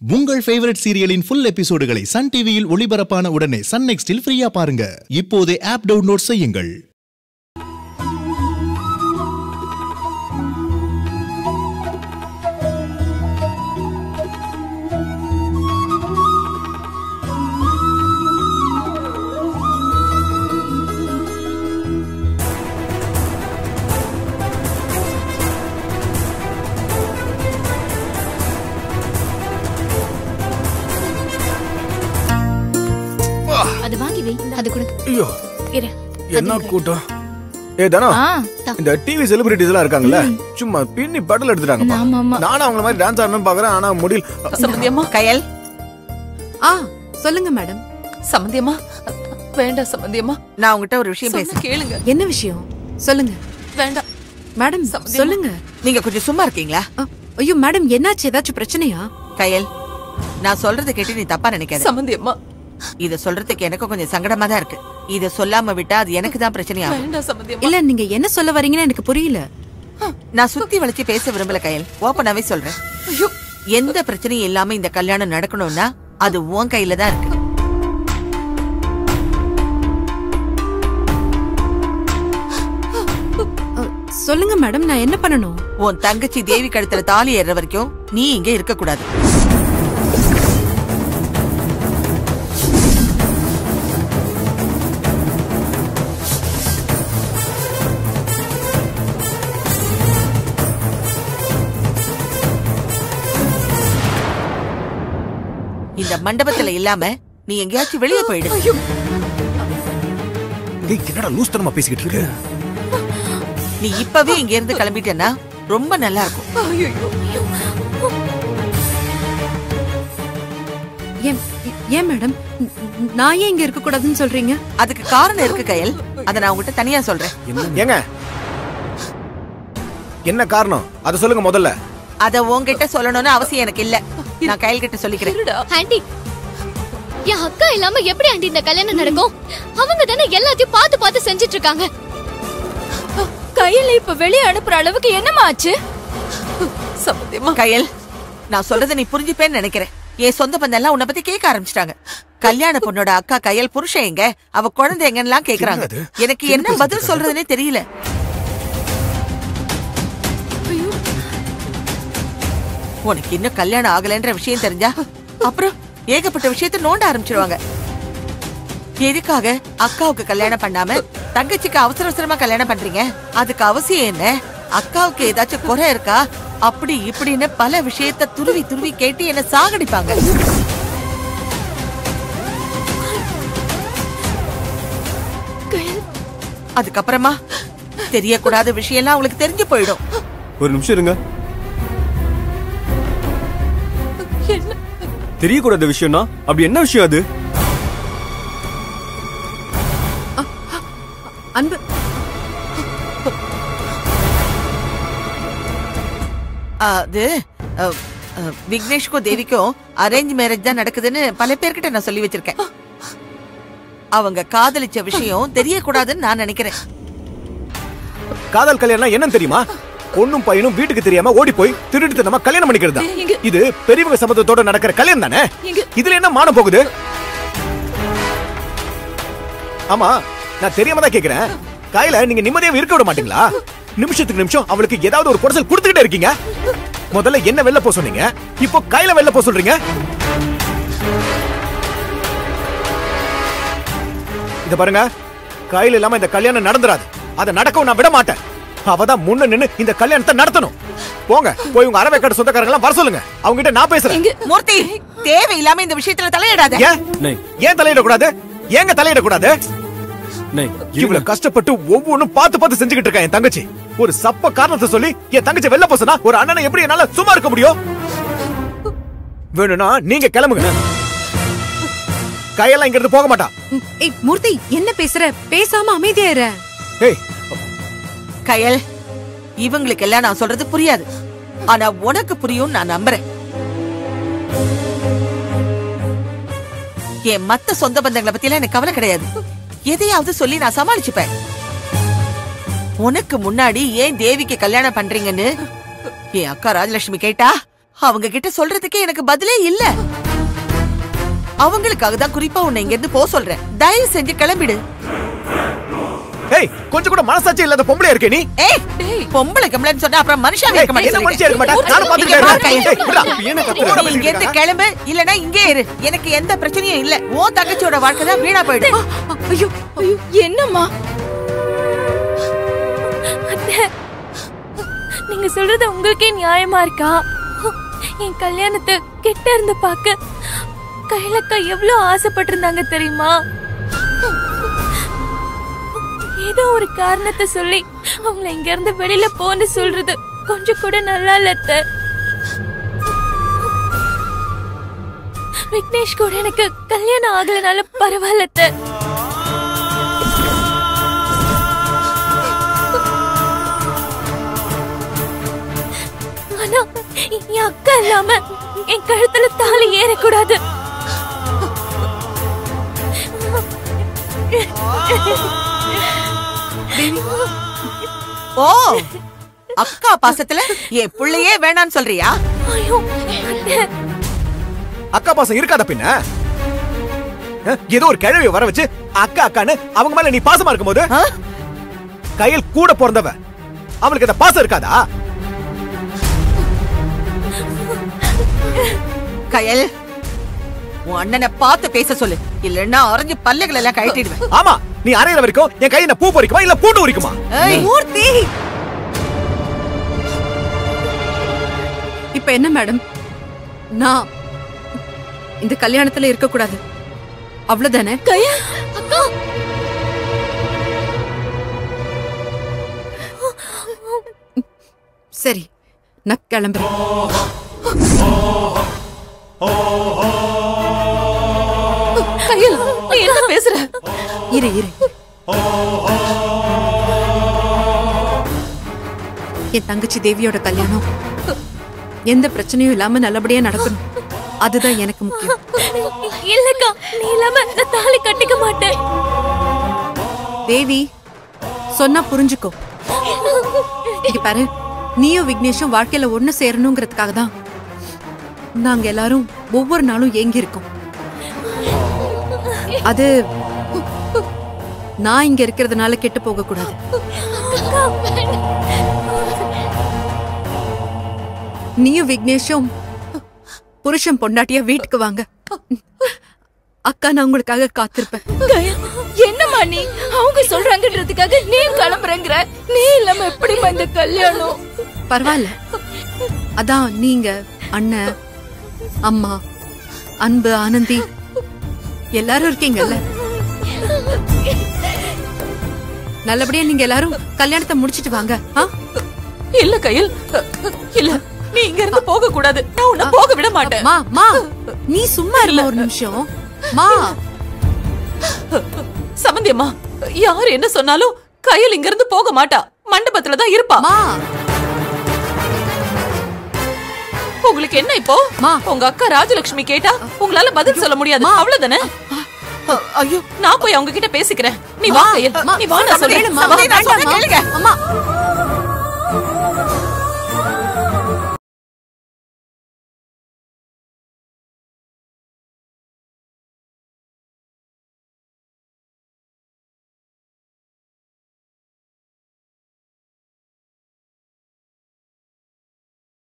உங்கள் ஃபேவரட் சீரியலின் ஃபுல் எபிசோடுகளை சன் டிவியில் ஒளிபரப்பான உடனே சன் நெக்ஸ்டில் ஃப்ரீயா பாருங்க இப்போதே ஆப் டவுன்லோட் செய்யுங்கள் அது வாங்கி வை அது கொடு ஐயோ இரு என்ன கூட்டம் ஏ தனா ஆ தா. இந்த டிவி செலிபிரிட்டிஸ் எல்லாம் இருக்காங்கல்ல சும்மா பின்னி படல் எடுத்துட்டாங்க ஆமா, ஆமா. நானும் அவங்கள மாதிரி டான்ஸ் ஆடணும்னு பாக்குறேன் ஆனா முடியல சம்மந்தியம்மா கயல் ஆ சொல்லுங்க மேடம் சம்மந்தியம்மா வேண்டாம் சம்மந்தியம்மா நான் உங்ககிட்ட ஒரு விஷயம் பேச கேளுங்க என்ன விஷயம் சொல்லுங்க வேண்டாம் மேடம் சம்மதியமா. சொல்லுங்க நீங்க கொஞ்சம் சும்மா இருக்கீங்களா அ, ஐயோ மேடம் என்னாச்சு ஏதாச்சும் பிரச்சனையா கயல் நான் சொல்றதை கேட்டு நீ தப்பா நினைக்காத சம்மந்தியம்மா இத சொல்றதுக்கு எனக்கு கொஞ்சம் சங்கடமா தான் இருக்கு இத சொல்லாம விட்டா அது எனக்கு தான் பிரச்சனையாகும் இல்ல நீங்க என்ன சொல்ல வரீங்கன்னு எனக்கு புரியல நான் சுத்தி வளைச்சு பேச விரும்பல கயல் ஓப்பனாவே சொல்றேன் எந்த பிரச்சனையும் இல்லாம இந்த கல்யாணம் நடக்கணும்னா அது உன் கையில தான் இருக்கு அ, சொல்லுங்க மேடம் நான் என்ன பண்ணணும் உன் தங்கச்சி தேவி கழுத்துல தாலி ஏறுற வரைக்கும் நீ இங்க இருக்க கூடாது இந்த மண்டபத்துல இல்லாம நீ எங்கேயாச்சும் வெளியே போயிடு டேய் என்னடா லூஸ் தனமா பேசிக்கிட்டு இருக்கு நீ இப்பவே இங்க இருந்து கிளம்பிட்டேன்னா ரொம்ப நல்லா இருக்கும் ஏன் ஏன் மேடம் ந- நான் ஏன் இங்க இருக்க கூடாதுன்னு சொல்றீங்க அதுக்கு காரணம் இருக்கு கயல் அத நான் உங்ககிட்ட தனியா சொல்றேன் ஏங்க என்ன காரணம் அத சொல்லுங்க முதல்ல அத உன்கிட்ட சொல்லணும்னு அவசியம் எனக்கு இல்ல நான் கயல் கிட்ட சொல்லிக்கிறேன் ஆண்டி என் அக்கா இல்லாம எப்படி ஆண்டி இந்த கல்யாணம் நடக்கும் அவங்க தானே எல்லாத்தையும் பார்த்து பார்த்து செஞ்சுட்டு இருக்காங்க கையில இப்ப வெளிய அனுப்புற அளவுக்கு என்னமா ஆச்சு கயல் நான் சொல்றதை நீ புரிஞ்சுப்பேன்னு நினைக்கிறேன் என் சொந்த பந்தம் எல்லாம் உன்னை பத்தி கேட்க ஆரம்பிச்சிட்டாங்க கல்யாண பொண்ணோட அக்கா கையல் புருஷன் எங்க அவ குழந்தை எங்கன்னு கேக்குறாங்க என்னது? எனக்கு என்ன பதில் சொல்றதுன்னே தெரியல உனக்கு இன்னும் கல்யாணம் ஆகலைன்ற விஷயம் தெரிஞ்சா அப்புறம் ஏகப்பட்ட விஷயத்த நோண்ட ஆரம்பிச்சிருவாங்க எதுக்காக அக்காவுக்கு கல்யாணம் பண்ணாம தங்கச்சிக்கு அவசர அவசரமா கல்யாணம் பண்றீங்க அதுக்கு அவசியம் என்ன அக்காவுக்கு ஏதாச்சும் குறை இருக்கா அப்படி இப்படின்னு பல விஷயத்த துருவி துருவி கேட்டு என்ன சாகடிப்பாங்க அதுக்கப்புறமா தெரியக்கூடாத விஷயம் எல்லாம் அவங்களுக்கு தெரிஞ்சு போயிடும் ஒரு நிமிஷம் இருங்க தெரியக்கூடாத விஷயம்னா அப்படி என்ன விஷயம் அது அன்பு அது அஹ், அஹ், விக்னேஷ்க்கும் தேவிக்கும் அரேஞ்ச் மேரேஜ் தான் நடக்குதுன்னு பல பேர்கிட்ட நான் சொல்லி வச்சிருக்கேன் அவங்க காதலிச்ச விஷயம் தெரியக்கூடாதுன்னு நான் நினைக்கிறேன் காதல் கல்யாணம் என்னன்னு தெரியுமா பொண்ணும் பையனும் வீட்டுக்கு தெரியாம ஓடி போய் திருட்டு நம்ம கல்யாணம் பண்ணிக்கிறது தான் இது பெரியவங்க சம்மதத்தோட நடக்கிற கல்யாணம் தானே இதுல என்ன மானம் போகுது ஆமா நான் தெரியாம தான் கேக்குறேன் கையில நீங்க நிம்மதியா இருக்க விட மாட்டீங்களா நிமிஷத்துக்கு நிமிஷம் அவளுக்கு ஏதாவது ஒரு குறைசல் கொடுத்துக்கிட்டே இருக்கீங்க முதல்ல என்ன வெளில போக சொன்னீங்க இப்போ கையில வெளில போக சொல்றீங்க இத பாருங்க கையில இல்லாம இந்த கல்யாணம் நடந்துராது அதை நடக்கவும் நான் விட மாட்டேன் அவதான் முன்ன நின்னு இந்த கல்யாணத்தை நடத்தணும் போங்க போய் உங்க அரவேக்காடு சொந்தக்காரங்க எல்லாம் வர சொல்லுங்க அவங்க கிட்ட நான் பேசுறேன் மூர்த்தி தேவையில்லாம இந்த விஷயத்துல தலையிடாத ஏன் நை ஏன் தலையிடக்கூடாது ஏங்க தலையிடக்கூடாது நை இவ்வளவு கஷ்டப்பட்டு ஒவ்வொன்னும் பார்த்து பார்த்து செஞ்சுக்கிட்டு இருக்கா என் தங்கச்சி ஒரு சப்ப காரணத்தை சொல்லி என் தங்கச்சி வெளில போசனா ஒரு அண்ணனை எப்படி என்னால சும்மா இருக்க முடியும் வேணும்னா நீங்க கிளம்புங்க கையெல்லாம் இங்க இருந்து போக மாட்டா ம், ஏய் மூர்த்தி என்ன பேசுற பேசாம அமைதியா இரு ஏய் கயல் இவங்களுக்கு எல்லாம் நான் சொல்றது புரியாது ஆனா உனக்கு புரியும் நான் நம்புறேன் என் மத்த சொந்த பந்தங்களை பத்தி எல்லாம் எனக்கு கவலை கிடையாது எதையாவது சொல்லி நான் சமாளிச்சுப்பேன் உனக்கு முன்னாடி ஏன் தேவிக்கு கல்யாணம் பண்றீங்கன்னு என் அக்கா ராஜலட்சுமி கேட்டா அவங்க கிட்ட சொல்றதுக்கே எனக்கு பதிலே இல்ல அவங்களுக்காக தான் குறிப்பா உன்னை இங்க இருந்து போக சொல்றேன் தயவு செஞ்சு கிளம்பிடு ஏய் கொஞ்சம் கூட மனசாட்சி இல்லாத பொம்பளை இருக்கே நீ ஏய் பொம்பளை கம்பளைன்னு சொன்னா அப்புறம் மனுஷாவே இருக்க ஏய், என்ன மனுஷியா இருக்க மாட்டா? நானும் பாத்துக்கிட்டே இங்க பாரு இருக்கேன். கையை. ஏய், விட்றா. என்ன கத்துற? நீ இங்க இருந்து கிளம்பு இல்லனா இங்கே இரு எனக்கு எந்த பிரச்சனையும் இல்ல உன் தங்கச்சியோட வாழ்க்கை தான் வீணா போயிடும் ஐயோ ஐயோ என்னம்மா அத்தை, நீங்க சொல்றது உங்களுக்கே நியாயமா இருக்கா என் கல்யாணத்தை கிட்ட இருந்து பார்க்க கைலக்கா எவ்வளவு ஆசைப்பட்டிருந்தாங்க தெரியுமா ஏதோ ஒரு காரணத்தை சொல்லி அவங்கள இங்க இருந்து வெளியில போன்னு சொல்றது கொஞ்சம் கூட நல்லா இல்ல அத்தை. விக்னேஷ் கூட எனக்கு கல்யாணம் ஆகலனால பரவாயில்ல அத்தை. ஆனா என் அக்கா இல்லாம என் கழுத்துல தாலி ஏறக்கூடாது ஓ அக்கா பாசத்துல என் புள்ளையே வேணான்னு சொல்றியா ஐயோ அத்தை. அக்கா பாசம் இருக்காத பின்ன அஹ், ஏதோ ஒரு கிழவி வர வச்சு அக்கா அக்கான்னு அவங்க மேல நீ பாசமா இருக்கும்போது ஆ? கையில் கூட பிறந்தவ அவளுக்கு அந்த பாசம் இருக்காதா கயல் உன் அண்ணனை பார்த்து பேச சொல்லு இல்லன்னா அரைஞ்சு பல்லுகள் எல்லாம் கழட்டிடுவேன் ஆமா நீ அரையிற வரைக்கும் என் கையில பூ பொறிக்குமா இல்ல பூண்டு உரிக்குமா ஏய், மூர்த்தி இப்ப என்ன மேடம் நான் இந்த கல்யாணத்துல இருக்க கூடாது அவ்வளவுதானே அக்கா சரி நான் கிளம்புறேன் கையில் நீ என்ன பேசுற இரு இரு என் தங்கச்சி தேவியோட கல்யாணம் எந்த பிரச்சனையும் இல்லாம நல்லபடியா நடக்கணும் அதுதான் எனக்கு முக்கியம் இல்லக்கா நீ இல்லாம நான் தாலி கட்டிக்க மாட்டேன் தேவி சொன்னா புரிஞ்சுக்கோ இங்க பாரு நீயும் விக்னேஷும் வாழ்க்கையில ஒண்ணு சேரணுங்கிறதுக்காக தான் நாங்க எல்லாரும் ஒவ்வொரு நாளும் ஏங்கி இருக்கோம் அது நான் இங்க இருக்கிறதுனால கெட்டு போக கூடாது நீயும் விக்னேஷும் புருஷன் பொண்டாட்டியா வீட்டுக்கு வாங்க அக்கா நான் உங்களுக்காக காத்திருப்பேன் கயா, என்னம்மா நீ அவங்க சொல்றாங்கன்றதுக்காக நீ கிளம்புறேங்கிற நீ இல்லாம எப்படிம்மா இந்த கல்யாணம் பரவாயில்ல அதான் நீங்க அண்ணன் அம்மா அன்பு ஆனந்தி எல்லாரும் இருக்கீங்கல்ல நல்லபடியா நீங்க எல்லாரும் கல்யாணத்தை முடிச்சிட்டு வாங்க ஆ? இல்ல கையில் இல்ல நீ இங்க இருந்து போக கூடாது நான் உன்னை போக விட மாட்டேன் மா மா நீ சும்மா இருமா ஒரு நிமிஷம் மா சமந்தியம்மா யார் என்ன சொன்னாலும் கையில் இங்க இருந்து போக மாட்டா மண்டபத்துல தான் இருப்பா மா உங்களுக்கு என்ன இப்போ மா. உங்க அக்கா ராஜலட்சுமி கேட்டா உங்களால பதில் சொல்ல முடியாது அவ்வளவுதானே அ- ஐயோ நான் போய் அவங்க கிட்ட பேசிக்கிறேன் நீ வா கையில் அம்மா, நீ வா நான் சொல்றேன் கேளுமா, வா. சமந்தி, நான் சொல்றேன் வேண்டாம்மா. கேளுங்க. அம்மா